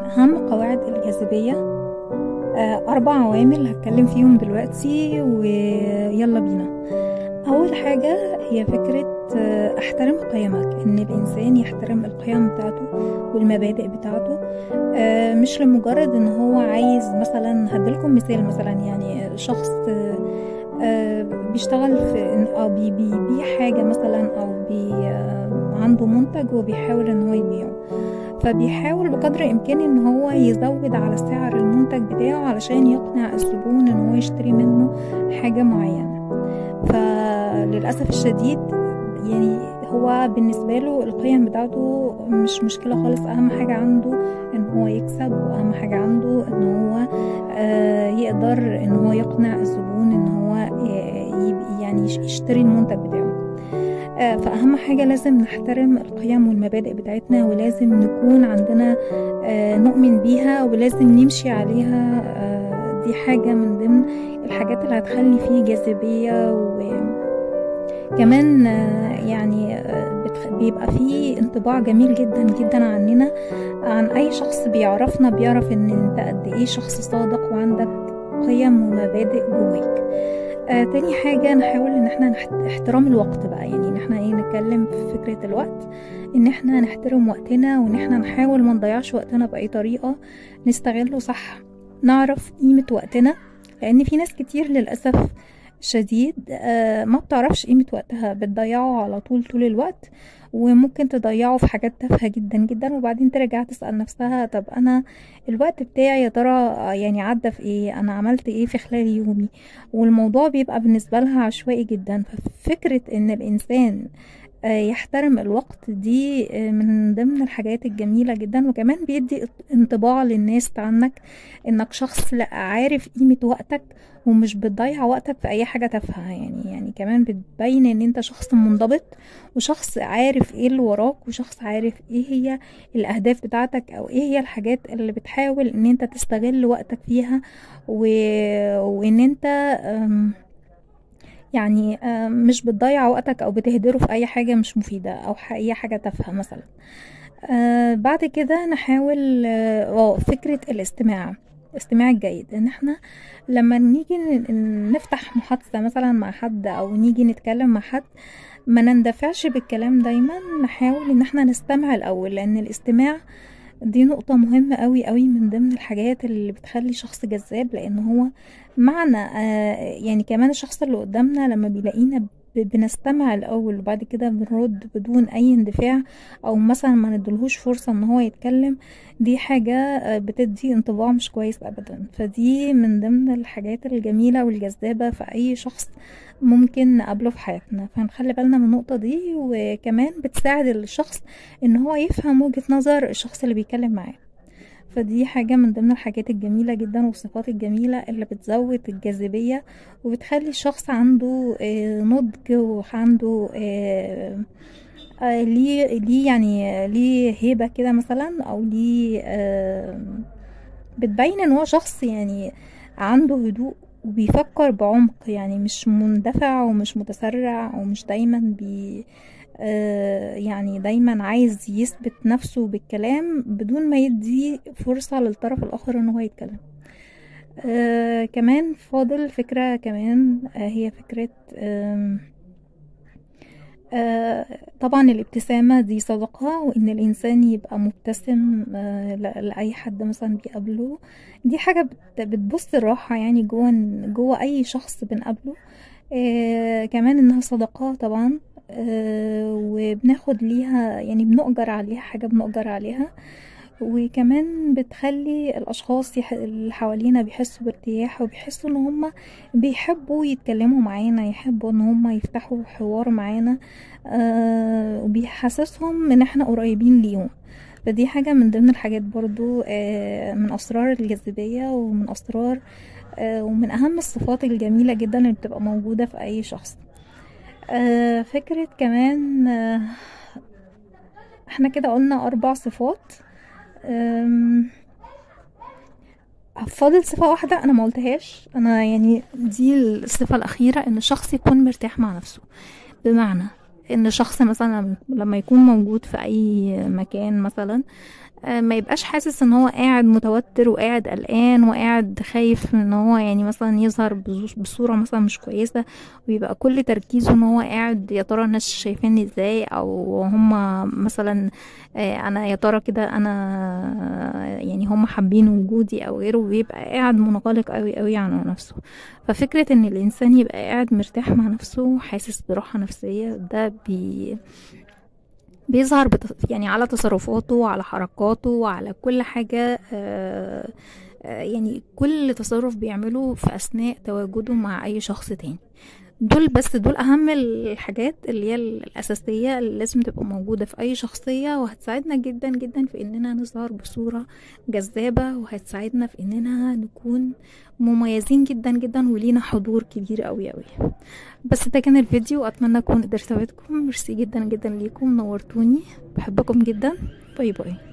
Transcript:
أهم قواعد الجاذبية آه، أربع عوامل هتكلم فيهم دلوقتي ويلا بينا أول حاجة هي فكرة آه، احترم قيمك إن الإنسان يحترم القيم بتاعته والمبادئ بتاعته آه، مش لمجرد إن هو عايز مثلا هديلكم مثال مثلا يعني شخص آه، آه، بيشتغل في أو بي- بيبيع حاجة مثلا أو بي آه، عنده منتج وبيحاول إن هو يبيعه فبيحاول بقدر الإمكان إن هو يزود على سعر المنتج بتاعه علشان يقنع الزبون إن هو يشتري منه حاجة معينة فللأسف الشديد يعني هو بالنسبة له القيم بتاعته مش مشكلة خالص أهم حاجة عنده إن هو يكسب وأهم حاجة عنده إن هو آه، يقدر إن هو يقنع الزبون إن هو ي- يب- يعني يش- يشتري المنتج بتاعه آه، فأهم حاجة لازم نحترم القيم والمبادئ بتاعتنا ولازم نكون عندنا آه، نؤمن بيها ولازم نمشي عليها آه، دي حاجة من ضمن الحاجات اللي هتخلي فيه جاذبية وكمان آه، يعني آه، بتخ- بيبقى فيه انطباع جميل جدا جدا عننا عن أي شخص بيعرفنا بيعرف إن أنت قد إيه شخص صادق وعندك قيم ومبادئ جواك آه تاني حاجة نحاول ان احنا نحت... احترام الوقت بقى يعني ان احنا ايه نتكلم في فكرة الوقت ان احنا نحترم وقتنا وان احنا نحاول ما نضيعش وقتنا بأي طريقة نستغله صح نعرف قيمة وقتنا لان في ناس كتير للأسف شديد آه ما بتعرفش قيمة وقتها بتضيعه على طول طول الوقت وممكن تضيعه في حاجات تافهة جدا جدا وبعدين ترجع تسأل نفسها طب أنا الوقت بتاعي يا ترى آه، يعني عدى في ايه أنا عملت ايه في خلال يومي والموضوع بيبقى بالنسبة لها عشوائي جدا ففكرة ان الانسان آه، يحترم الوقت دي آه، من ضمن الحاجات الجميلة جدا وكمان بيدي انطباع للناس عنك انك شخص لا عارف قيمة وقتك ومش بتضيع وقتك في اي حاجة تافهة يعني يعني كمان بتبين ان انت شخص منضبط وشخص عارف ايه اللي وراك وشخص عارف ايه هي الاهداف بتاعتك او ايه هي الحاجات اللي بتحاول ان انت تستغل وقتك فيها و... وان انت أم، يعني أم، مش بتضيع وقتك او بتهدره في اي حاجة مش مفيدة او ح- اي حاجة تافهة مثلا آه بعد كده نحاول اه آه، فكرة الاستماع الاستماع الجيد ان احنا لما نيجي ن- نفتح محادثة مثلا مع حد او نيجي نتكلم مع حد ما نندفعش بالكلام دايما نحاول ان احنا نستمع الاول لان الاستماع دي نقطة مهمة قوي قوي من ضمن الحاجات اللي بتخلي شخص جذاب لان هو معنى آه يعني كمان الشخص اللي قدامنا لما بيلاقينا ب- بنستمع الاول وبعد كده بنرد بدون اي اندفاع او مثلا ما ندلهوش فرصة ان هو يتكلم دي حاجة آه، بتدي انطباع مش كويس ابدا فدي من ضمن الحاجات الجميلة والجذابة في اي شخص ممكن نقابله في حياتنا فنخلي بالنا من النقطة دي وكمان بتساعد الشخص ان هو يفهم وجهة نظر الشخص اللي بيتكلم معاه فدي حاجة من ضمن الحاجات الجميلة جدا والصفات الجميلة اللي بتزود الجاذبية وبتخلي الشخص عنده آه، نضج وعنده آه، آه، ليه ليه يعني ليه هيبة كده مثلا او ليه آه، بتبين ان هو شخص يعني عنده هدوء وبيفكر بعمق يعني مش مندفع ومش متسرع ومش دايما بي آه، يعني دايما عايز يثبت نفسه بالكلام بدون ما يدي فرصة للطرف الآخر ان هو يتكلم آه كمان فاضل فكرة كمان آه هي فكرة آم، آه طبعا الابتسامة دي صدقة وإن الإنسان يبقى مبتسم آه ل- لأي حد مثلا بيقابله دي حاجة بت- بتبص الراحة يعني جوه جوه أي شخص بنقابله آه كمان إنها صدقة طبعا آه وبناخد ليها يعني بنؤجر عليها حاجة بنؤجر عليها وكمان بتخلي الأشخاص يح- اللي حوالينا بيحسوا بارتياح وبيحسوا إن هما بيحبوا يتكلموا معانا يحبوا إن هما يفتحوا حوار معانا آه وبيحسسهم إن احنا قريبين ليهم فدي حاجة من ضمن الحاجات برضو آه من أسرار الجاذبية ومن أسرار آه ومن أهم الصفات الجميلة جدا اللي بتبقى موجودة في أي شخص آه فكرة كمان آه احنا كده قلنا أربع صفات أم، فاضل صفة واحدة أنا ما قلتهاش أنا يعني دي الصفة الأخيرة إن الشخص يكون مرتاح مع نفسه بمعنى ان شخص مثلا لما يكون موجود في اي مكان مثلا آه، ما يبقاش حاسس ان هو قاعد متوتر وقاعد قلقان وقاعد خايف ان هو يعني مثلا يظهر بزو- بصورة مثلا مش كويسة ويبقى كل تركيزه ان هو قاعد يا ترى الناس شايفيني ازاي او هما مثلا آه، انا يا ترى كده انا يعني هم حابين وجودي او غيره ويبقى قاعد منغلق قوي قوي على نفسه ففكرة ان الانسان يبقى قاعد مرتاح مع نفسه حاسس براحة نفسية ده بي بيظهر بت... يعني على تصرفاته وعلى حركاته وعلى كل حاجة آه، آه، يعني كل تصرف بيعمله في أثناء تواجده مع أي شخص تاني دول بس دول أهم الحاجات اللي هي الأساسية اللي لازم تبقى موجودة في أي شخصية وهتساعدنا جدا جدا في إننا نظهر بصورة جذابة وهتساعدنا في إننا نكون مميزين جدا جدا ولينا حضور كبير قوي قوي بس ده كان الفيديو أتمنى أكون قدرت أفيدكم ميرسي جدا جدا ليكم نورتوني بحبكم جدا باي باي